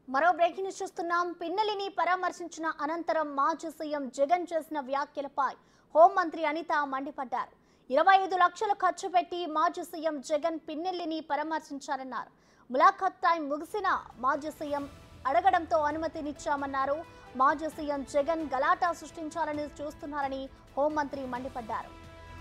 మరో breaking news చూస్తున్నాం పిన్నెలిని పరామర్శించిన అనంతరం మాజీ సీఎం జగన్ చేసిన వ్యాఖ్యలపై హోంమంత్రి అనిత మండిపడ్డారు ఇరవై ఐదు లక్షలు ఖర్చు పెట్టి మాజీ సీఎం జగన్ పిన్నెల్లిని పరామర్శించారన్నారు ములాఖత్ టైం ముగిసిన మాజీ సీఎం అడగడంతో అనుమతినిచ్చామన్నారు మాజీ సీఎం జగన్ గలాటా సృష్టించాలని చూస్తున్నారని హోంమంత్రి మండిపడ్డారు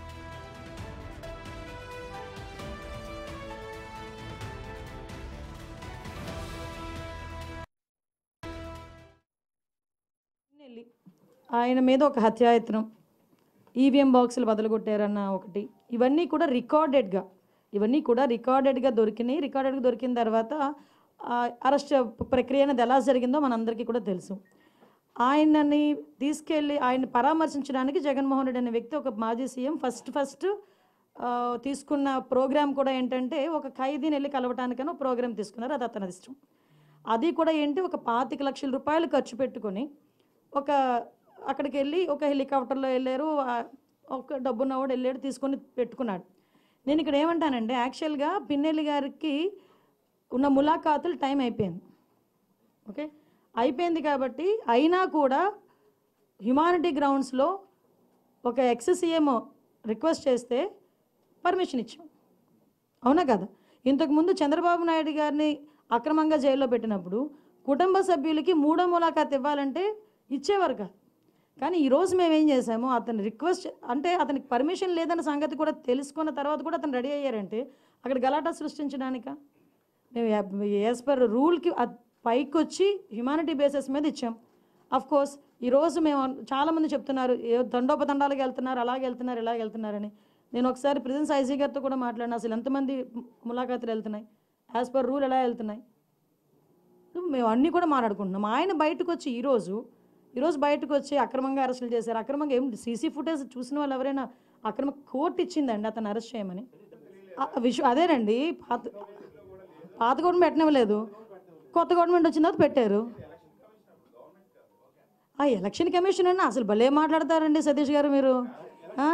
వెళ్ళి ఆయన మీద ఒక హత్యాయత్నం ఈవీఎం బాక్సులు బదలగొట్టారన్న ఒకటి ఇవన్నీ కూడా రికార్డెడ్గా ఇవన్నీ కూడా రికార్డెడ్గా దొరికినాయి రికార్డెడ్గా దొరికిన తర్వాత అరెస్ట్ ప్రక్రియ అనేది ఎలా జరిగిందో మనందరికీ కూడా తెలుసు ఆయనని తీసుకెళ్ళి ఆయన పరామర్శించడానికి జగన్మోహన్ రెడ్డి అనే వ్యక్తి ఒక మాజీ సీఎం ఫస్ట్ ఫస్ట్ ఆ, తీసుకున్న ప్రోగ్రామ్ కూడా ఏంటంటే ఒక ఖైదీని వెళ్ళి కలవటానికనో ప్రోగ్రామ్ తీసుకున్నారు అది అతని ఇష్టం అది కూడా ఏంటి ఒక పాతిక లక్షల రూపాయలు ఖర్చు పెట్టుకొని ఒక అక్కడికి వెళ్ళి ఒక హెలికాప్టర్లో వెళ్ళారు ఆ, ఒక డబ్బున్నవాడు వెళ్ళాడు తీసుకొని పెట్టుకున్నాడు నేను ఇక్కడ ఏమంటానంటే యాక్చువల్గా పిన్నెల్లి గారికి ఉన్న ములాఖాతులు టైం అయిపోయింది ఓకే అయిపోయింది కాబట్టి అయినా కూడా హ్యుమానిటీ గ్రౌండ్స్లో ఒక ఎక్స్సీఎం రిక్వెస్ట్ చేస్తే పర్మిషన్ ఇచ్చాం అవునా కదా ఇంతకుముందు చంద్రబాబు నాయుడు గారిని అక్రమంగా జైల్లో పెట్టినప్పుడు కుటుంబ సభ్యులకి మూడో ములాఖాత్ ఇవ్వాలంటే ఇచ్చేవారు కాదు కానీ ఈరోజు మేము ఏం చేసాము అతని రిక్వెస్ట్ అంటే అతనికి పర్మిషన్ లేదన్న సంగతి కూడా తెలుసుకున్న తర్వాత కూడా అతను రెడీ అయ్యారంటే అక్కడ గలాటా సృష్టించడానిక మేము యాజ్ పర్ రూల్కి పైకి వచ్చి హ్యుమానిటీ బేసిస్ మీద ఇచ్చాం అఫ్ కోర్స్ ఈరోజు మేము చాలామంది చెప్తున్నారు ఏ దండోపదండాలకు వెళ్తున్నారు అలాగే వెళ్తున్నారు ఇలాగ వెళ్తున్నారని నేను ఒకసారి ప్రెజెన్స్ ఐజీ గారితో కూడా మాట్లాడిన అసలు ఎంతమంది ములాఖాతులు వెళ్తున్నాయి యాజ్ పర్ రూల్ ఎలా వెళ్తున్నాయి సో మేము అన్నీ కూడా మాట్లాడుకుంటున్నాం ఆయన బయటకు వచ్చి ఈరోజు ఈరోజు బయటకు వచ్చి అక్రమంగా అరెస్టులు చేశారు అక్రమంగా ఏం సీసీ ఫుటేజ్ చూసిన వాళ్ళు ఎవరైనా అక్రమ కోర్టు ఇచ్చిందండి అతను అరెస్ట్ చేయమని ఆ విషయం అదేనండి పాత పాత గవర్నమెంట్ పెట్టనివ్వలేదు కొత్త గవర్నమెంట్ వచ్చిన తర్వాత పెట్టారు ఆ ఎలక్షన్ కమిషన్ అన్న అసలు భలే మాట్లాడతారండి సతీష్ గారు మీరు ఆ?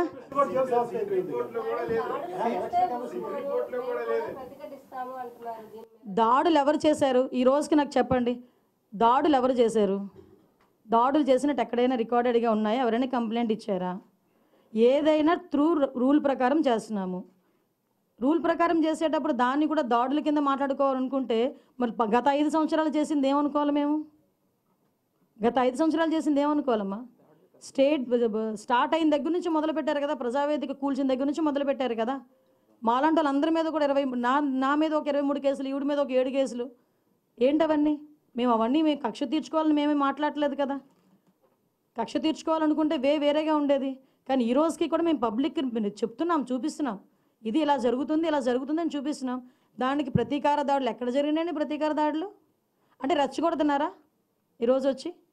దాడులు ఎవరు చేశారు ఈ రోజుకి నాకు చెప్పండి దాడులు ఎవరు చేశారు దాడులు చేసినట్టు ఎక్కడైనా రికార్డెడ్గా ఉన్నాయా ఎవరైనా కంప్లైంట్ ఇచ్చారా ఏదైనా త్రూ రూల్ ప్రకారం చేస్తున్నాము రూల్ ప్రకారం చేసేటప్పుడు దాన్ని కూడా దాడుల కింద మాట్లాడుకోవాలనుకుంటే మరి ప- గత ఐదు సంవత్సరాలు చేసింది ఏమనుకోవాలి మేము గత ఐదు సంవత్సరాలు చేసింది ఏమనుకోవాలమ్మా స్టేట్ స్టార్ట్ అయిన దగ్గర నుంచి మొదలు పెట్టారు కదా ప్రజావేదిక కూల్చిన దగ్గర నుంచి మొదలు పెట్టారు కదా మాలాంటి వాళ్ళందరి మీద కూడా ఇరవై నా నా మీద ఒక ఇరవై మూడు కేసులు ఈవిడ మీద ఒక ఏడు కేసులు ఏంటవన్నీ మేము అవన్నీ మేము కక్ష తీర్చుకోవాలని మేమే మాట్లాడలేదు కదా కక్ష తీర్చుకోవాలనుకుంటే వే వేరేగా ఉండేది కానీ ఈ రోజుకి కూడా మేము పబ్లిక్ చెప్తున్నాం చూపిస్తున్నాం ఇది ఇలా జరుగుతుంది ఇలా జరుగుతుంది అని చూపిస్తున్నాం దానికి ప్రతీకార దాడులు ఎక్కడ జరిగినాయండి ప్రతీకార దాడులు అంటే రెచ్చగొడుతున్నారా ఈరోజు వచ్చి